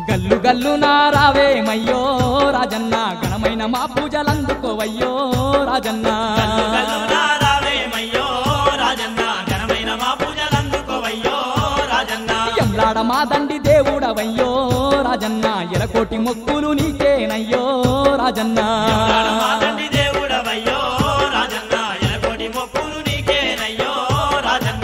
గల్లు గల్లు నారావేమయ్యో రాజన్న ఘనమైన మా పూజలందుకోవయ్యో రాజన్న గల్లు గల్లు నారావేమయ్యో రాజన్న ఘనమైన మా పూజలందుకోవయ్యో రాజన్న ఎంలాడ మా దండి దేవుడవయ్యో రాజన్న ఎలకోటి మొక్కులు నీకేనయ్యో రాజన్న ఎవరాడు మా తండ్రి దేవుడవయ్యో రాజన్న ఎలకోటి మొక్కులు నీకేనయ్యో రాజన్న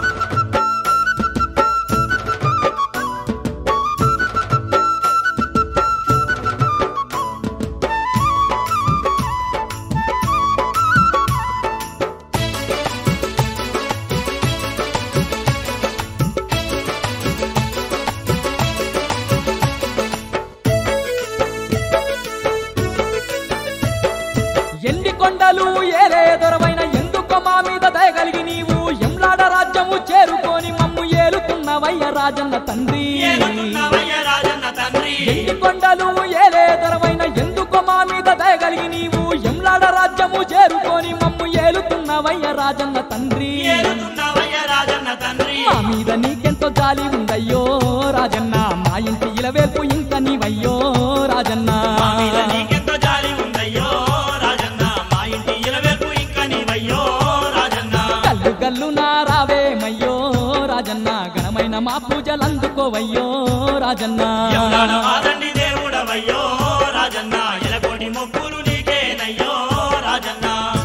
ఎన్ని కొండలు ఏలే దొరవైన ఎందుకు మా మీద దయగలిగి నీవు ఎంలాడ రాజ్యము చేరుకొని మమ్ము ఏలుకున్నవయ్య రాజన్న తండ్రి ఏలుతున్నవయ్య రాజన్న తండ్రి ఎన్ని కొండలు ఏలే దొరవైన ఎందుకు మా మీద దయగలిగి నీవు ఎంలాడ రాజ్యము చేరుకొని మమ్ము ఏలుకున్నవయ్య రాజన్న తండ్రి ఏలుతున్నవయ్య రాజన్న తండ్రి మా మీద నీకెంతో జాలి ఉందయ్యో రాజన్న మా ఇంటి ఇలవేల్పు ఇంక నీవయ్యో రాజన్న మా మీద నీకెంతో జాలి ఉందయ్యో రాజన్న మా ఇంటి ఇలవేపు ఇంక నీవయ్యో రాజన్న గల్లు గల్లు నారావేమయ్యో రాజన్న ఘనమైన మా పూజలందుకోవయ్యో రాజన్న ఎవరాడు మా తండ్రి దేవుడవయ్యో రాజన్న ఎలకోటి మొక్కులు నీకేనయ్యో రాజన్న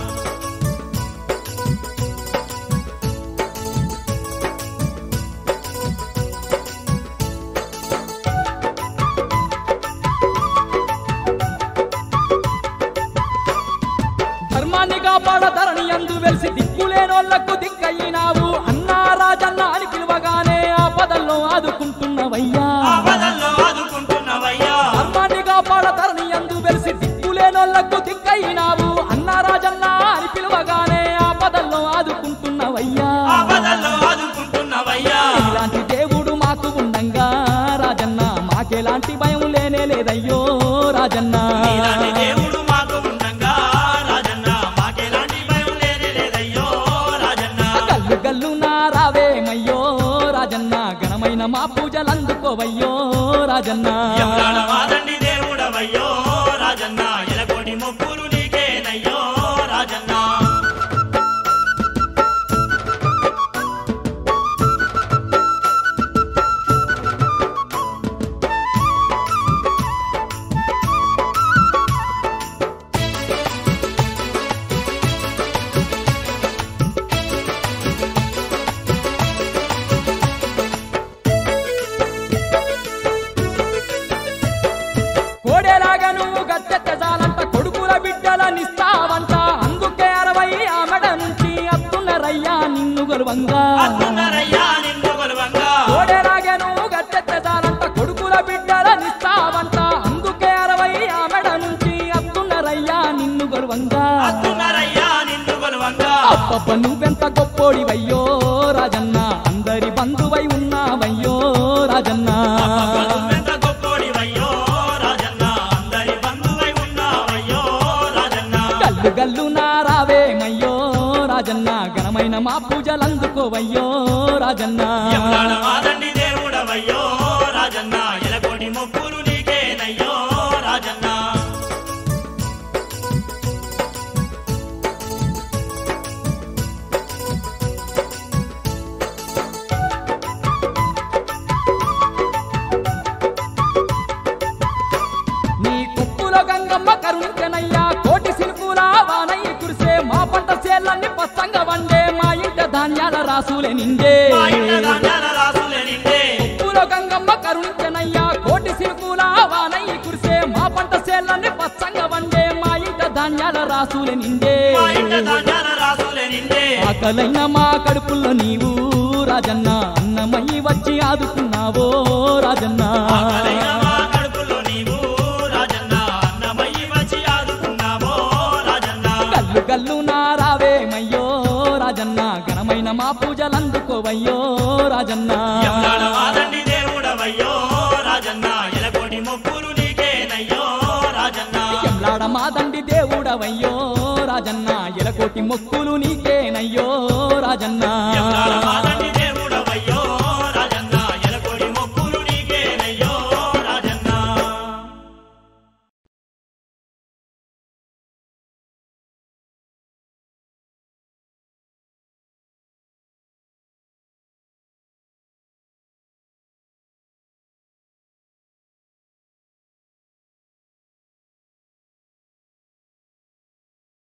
ధర్మాన్ని కాపాడ ధరణి అందు వెలిసి దిక్కులేనోళ్లకు దిక్కయినావు అన్నా రాజన్న అని పిలువగానే ఆపదల్లో ఆదుకుంటున్నవయ్యా ఆపదల్లో ఆదుకుంటున్నవయ్యా ధర్మాన్ని కాపాడ ధరణి అందు వెలిసి దిక్కులేనోళ్లకు దిక్కయినావు అన్నా రాజన్న అని పిలువగానే ఆపదల్లో ఆదుకుంటున్నవయ్యా ఆపదల్లో ఆదుకుంటున్నవయ్యా ఇలాంటి దేవుడు మాకు ఉండంగా రాజన్న మాకెలాంటి భయం లేనే లేదయ్యో రాజన్న నీలాంటి దేవుడు మాకు ఉండంగా రాజన్న మాకెలాంటి భయం లేనే లేదయ్యో రాజన్న గల్లు గల్లు నారావేమయ్యో రాజన్న ఘనమైన మా పూజలందుకోవయ్యో రాజన్న ఎవరాడ మా తండ్రి దేవుడవయ్యో రాజన్న ఎలకోటి మొక్కులు నీకేనయ్యో రాజన్న కోడేలాగా నువ్వు గట్టెత్తజాలంట కొడుకుల బిడ్డలనిస్తావంట అందుకే అరవై ఆమెడ నుంచి అత్తున్నరయ్యా నిన్ను గొలువంగా అత్తున్నరయ్యా నిన్ను కొలువంగా కోడేలాగా నువ్వు గట్టెత్తజాలంట కొడుకుల బిడ్డలనిస్తావంట అందుకే అరవై ఆమెడ నుంచి అత్తున్నరయ్యా నిన్ను గొలువంగా అత్తున్నరయ్యా నిన్ను కొలువంగా అబ్బబ్బ నువ్వెంత గొప్పోడివయ్యో రాజన్న అందరి బంధువై ఉన్నావయ్యో రాజన్న నువ్వెంత గొప్పోడివయ్యో రాజన్న అందరి బంధువై ఉన్నావయ్యో రాజన్న గల్లు గల్లు నారావేమయ్యో రాజన్న ఘనమైన మా పూజలందుకోవయ్యో రాజన్న ఎవరాడ మా తండ్రి దేవుడవయ్యో రాజన్న ఎలకోటి మొక్కులు నీకేనయ్యో రాజన్న నీ కుప్పులో గంగమ్మ కరుణించనయ్యా కోటి సినుకుల వానయ్య కురిసే మా పంట చేలన్నీ పచ్చంగా వండే మా ఇంట ధాన్యాల రాసులే నిండే మా ఇంట ధాన్యాల రాసులే నిండే కుప్పులో గంగమ్మ కరుణించనయ్యా కోటి సినుకుల వానయ్య కురిసే మా పంట చేలన్నీ పచ్చంగా వండే మా ఇంట ధాన్యాల రాసులే నిండే మా ఇంట ధాన్యాల రాసులే నిండే ఆకలైన మా కడుపుల్లో నీవు రాజన్న అన్నమయ్యి వచ్చి ఆదుకున్నావో రాజన్న ఆకలైన మా కడుపులో నీవు రాజన్న అన్నమయ్యి వచ్చి ఆదుకున్నావో రాజన్న గల్లు గల్లు నారావేమయ్యో రాజన్న ఘనమైన మా పూజలందుకోవయ్యో రాజన్న ఎవరాడ మా తండ్రి దేవుడవయ్యో రాజన్న ఎలకోటి మొక్కులు నీకేనయ్యో రాజన్న ఎంలాడ మా దండి దేవుడవయ్యో రాజన్న ఎలకోటి మొక్కులు నీకేనయ్యో రాజన్న ఎవరాడ